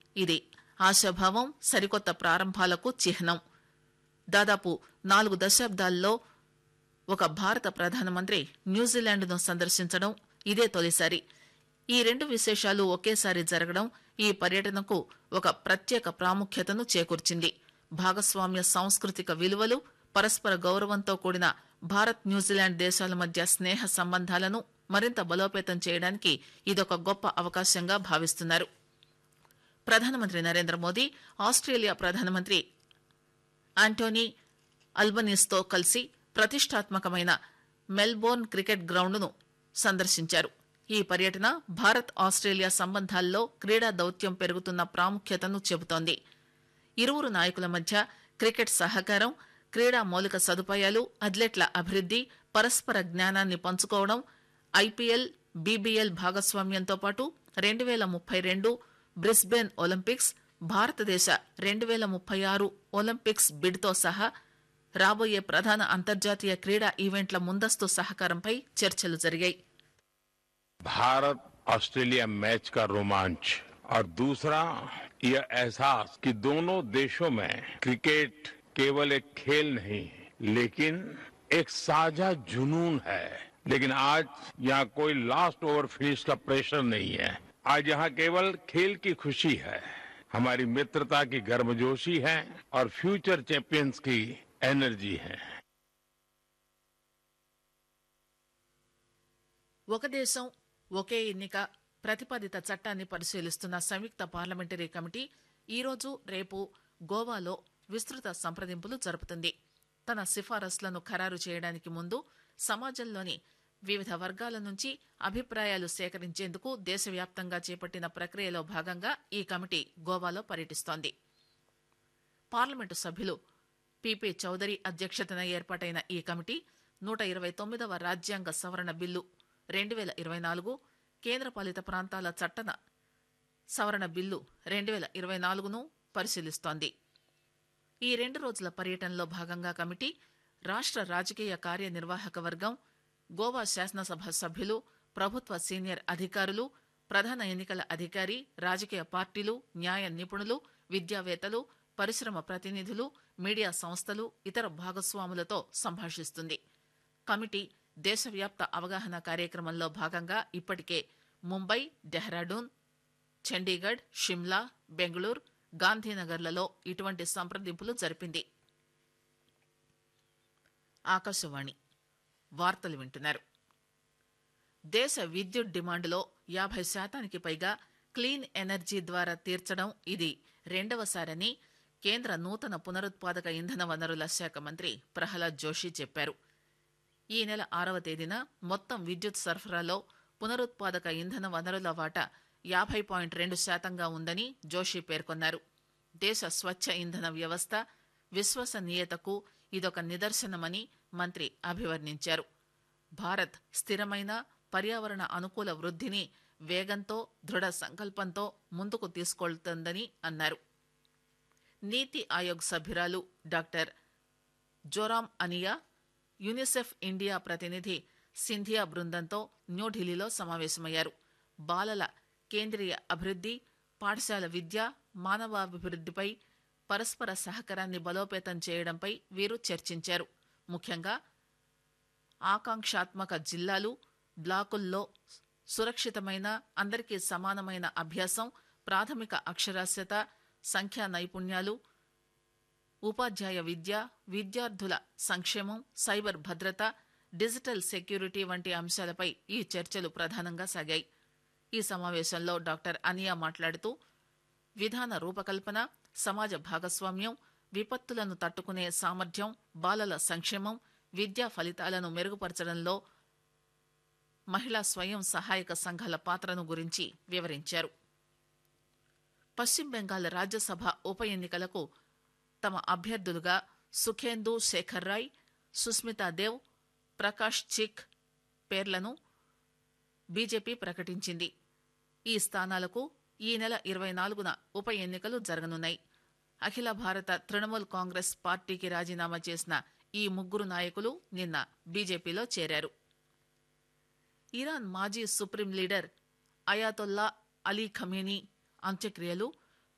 ఇది ఆశాభావం సరికొత్త ప్రారంభాలకు చిహ్నం దాదాపు నాలుగు దశాబ్దాల్లో ఒక భారత ప్రధానమంత్రి న్యూజిలాండ్ను సందర్శించడం ఇదే తొలిసారి ఈ రెండు విశేషాలు ఒకేసారి జరగడం ఈ పర్యటనకు ఒక ప్రత్యేక ప్రాముఖ్యతను చేకూర్చింది భాగస్వామ్య సాంస్కృతిక విలువలు పరస్పర గౌరవంతో కూడిన భారత్ న్యూజిలాండ్ దేశాల మధ్య స్నేహ సంబంధాలను మరింత బలోపేతం చేయడానికి ఇదొక గొప్ప అవకాశంగా భావిస్తున్నారు ప్రధానమంత్రి నరేంద్ర మోదీ ఆస్ట్రేలియా ప్రధానమంత్రి ఆంటోనీ అల్బనీస్తో కలిసి ప్రతిష్టాత్మకమైన మెల్బోర్న్ క్రికెట్ గ్రౌండ్ను సందర్శించారు ఈ పర్యటన భారత్ ఆస్ట్రేలియా సంబంధాల్లో క్రీడా దౌత్యం పెరుగుతున్న ప్రాముఖ్యతను చెబుతోంది ఇరువురు నాయకుల మధ్య క్రికెట్ సహకారం క్రీడా మౌలిక సదుపాయాలు అథ్లెట్ల అభివృద్ది పరస్పర జ్ఞానాన్ని పంచుకోవడం ఐపీఎల్ బీబీఎల్ భాగస్వామ్యంతో పాటు రెండు వేల ముప్పై రెండు బ్రిస్బేన్ ఒలింపిక్స్ భారతదేశ రెండు వేల ముప్పై ఆరు ఒలింపిక్స్ బిడ్తో సహా రాబోయే ప్రధాన అంతర్జాతీయ క్రీడా ఈవెంట్ల ముందస్తు సహకారంపై చర్చలు జరిగాయి भारत ऑस्ट्रेलिया मैच का रोमांच और दूसरा यह एहसास कि दोनों देशों में क्रिकेट केवल एक खेल नहीं लेकिन एक साझा जुनून है लेकिन आज यहाँ कोई लास्ट ओवर फिनिश का प्रेशर नहीं है आज यहाँ केवल खेल की खुशी है हमारी मित्रता की गर्मजोशी है और फ्यूचर चैंपियंस की एनर्जी है ఒక దేశం ఒకే ఎన్నిక ప్రతిపాదిత చట్టాన్ని పరిశీలిస్తున్న సంయుక్త పార్లమెంటరీ కమిటీ ఈరోజు రేపు గోవాలో విస్తృత సంప్రదింపులు జరుపుతుంది తన సిఫారసులను ఖరారు చేయడానికి ముందు సమాజంలోని వివిధ వర్గాల నుంచి అభిప్రాయాలు సేకరించేందుకు దేశవ్యాప్తంగా చేపట్టిన ప్రక్రియలో భాగంగా ఈ కమిటీ గోవాలో పర్యటిస్తోంది పార్లమెంటు సభ్యులు పిపి చౌదరి అధ్యక్షతన ఏర్పాటైన ఈ కమిటీ నూట ఇరవై తొమ్మిదవ రాజ్యాంగ సవరణ బిల్లు రెండు వేల ఇరవై నాలుగు కేంద్రపాలిత ప్రాంతాల చట్టన సవరణ బిల్లు రెండు వేల ఇరవై నాలుగును పరిశీలిస్తోంది ఈ రెండు రోజుల పర్యటనలో భాగంగా కమిటీ రాష్ట్ర రాజకీయ కార్యనిర్వాహక వర్గం గోవా శాసనసభ సభ్యులు ప్రభుత్వ సీనియర్ అధికారులు ప్రధాన ఎన్నికల అధికారి రాజకీయ పార్టీలు న్యాయ నిపుణులు విద్యావేత్తలు పరిశ్రమ ప్రతినిధులు మీడియా సంస్థలు ఇతర భాగస్వాములతో సంభాషిస్తుంది కమిటీ దేశవ్యాప్త అవగాహన కార్యక్రమంలో భాగంగా ఇప్పటికే ముంబై డెహ్రాడూన్ చండీగఢ్ షిమ్లా బెంగళూరు గాంధీనగర్లలో ఇటువంటి సంప్రదింపులు జరిపింది ఆకాశవాణి వార్తలు వింటున్నారు దేశ విద్యుత్ డిమాండ్లో యాభై శాతానికి పైగా క్లీన్ ఎనర్జీ ద్వారా తీర్చడం ఇది రెండవసారని కేంద్ర నూతన పునరుత్పాదక ఇంధన వనరుల శాఖ మంత్రి ప్రహ్లాద్ జోషి చెప్పారు ఈ నెల ఆరవ తేదీన మొత్తం విద్యుత్ సరఫరాలో పునరుత్పాదక ఇంధన వనరుల వాటా యాభై పాయింట్ రెండు శాతంగా ఉందని జోషి పేర్కొన్నారు దేశ స్వచ్ఛ ఇంధన వ్యవస్థ విశ్వసనీయతకు ఇదొక నిదర్శనమని మంత్రి అభివర్ణించారు భారత్ స్థిరమైన పర్యావరణ అనుకూల వృద్ధిని వేగంతో దృఢ సంకల్పంతో ముందుకు తీసుకెళ్తోందని అన్నారు నీతి ఆయోగ్ సభ్యురాలు డాక్టర్ జోరాం అనియా యునిసెఫ్ ఇండియా ప్రతినిధి సింధియా బృందంతో న్యూఢిల్లీలో సమావేశమయ్యారు బాలల కేంద్రీయ అభివృద్ధి పాఠశాల విద్య మానవాభివృద్ధిపై పరస్పర సహకారాన్ని బలోపేతం చేయడంపై వీరు చర్చించారు ముఖ్యంగా ఆకాంక్షాత్మక జిల్లాలు బ్లాకుల్లో సురక్షితమైన అందరికీ సమానమైన అభ్యాసం ప్రాథమిక అక్షరాస్యత సంఖ్యా నైపుణ్యాలు ఉపాధ్యాయ విద్య విద్యార్థుల సంక్షేమం సైబర్ భద్రత డిజిటల్ సెక్యూరిటీ వంటి అంశాలపై ఈ చర్చలు ప్రధానంగా సాగాయి ఈ సమావేశంలో డాక్టర్ అనియా మాట్లాడుతూ విధాన రూపకల్పన సమాజ భాగస్వామ్యం విపత్తులను తట్టుకునే సామర్థ్యం బాలల సంక్షేమం విద్యా ఫలితాలను మెరుగుపరచడంలో మహిళా స్వయం సహాయక సంఘాల పాత్రను గురించి వివరించారు పశ్చిమ బెంగాల్ రాజ్యసభ ఉప ఎన్నికలకు తమ అభ్యర్థులుగా సుఖేందు శేఖర్ రాయ్ సుస్మితా దేవ్ ప్రకాష్ చిక్ పేర్లను బీజేపీ ప్రకటించింది ఈ స్థానాలకు ఈ నెల ఇరవై నాలుగున ఉప ఎన్నికలు జరగనున్నాయి అఖిల భారత తృణమూల్ కాంగ్రెస్ పార్టీకి రాజీనామా చేసిన ఈ ముగ్గురు నాయకులు నిన్న బీజేపీలో చేరారు ఇరాన్ మాజీ supreme leader Ayatollah Ali Khamenei అంత్యక్రియలు